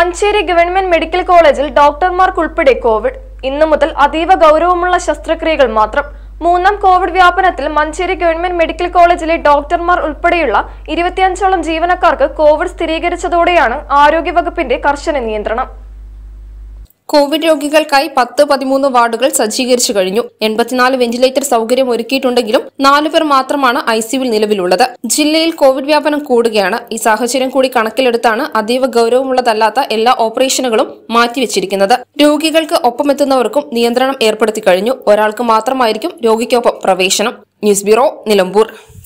Manjeri government medical കോളേജിൽ ഡോക്ടർമാർക്കുൾപ്പെടെ Covid ഇന്നു മുതൽ അതീവ ഗൗരവമുള്ള ശസ്ത്രക്രിയകൾ മാത്രം മൂന്നാം കോവിഡ് വ്യാപനത്തിൽ മഞ്ചേരി ഗവൺമെന്റ് മെഡിക്കൽ കോളേജിലെ ഡോക്ടർമാർ ഉൾപ്പെടെയുള്ള ഇരുപത്തിയഞ്ചോളം ജീവനക്കാർക്ക് കോവിഡ് സ്ഥിരീകരിച്ചതോടെയാണ് ആരോഗ്യവകുപ്പിന്റെ കർശന നിയന്ത്രണം കോവിഡ് രോഗികൾക്കായി പത്ത് പതിമൂന്ന് വാർഡുകൾ സജ്ജീകരിച്ചു കഴിഞ്ഞു എൺപത്തിനാല് വെന്റിലേറ്റർ സൗകര്യം ഒരുക്കിയിട്ടുണ്ടെങ്കിലും നാലുപേർ മാത്രമാണ് ഐസിയുവിൽ നിലവിലുള്ളത് ജില്ലയിൽ കോവിഡ് വ്യാപനം കൂടുകയാണ് ഈ സാഹചര്യം കൂടി കണക്കിലെടുത്താണ് അതീവ ഗൌരവമുള്ളതല്ലാത്ത എല്ലാ ഓപ്പറേഷനുകളും മാറ്റിവെച്ചിരിക്കുന്നത് രോഗികൾക്ക് ഒപ്പമെത്തുന്നവർക്കും നിയന്ത്രണം ഏർപ്പെടുത്തി കഴിഞ്ഞു ഒരാൾക്ക് മാത്രമായിരിക്കും രോഗിക്കൊപ്പം പ്രവേശനം ന്യൂസ് ബ്യൂറോ നിലമ്പൂർ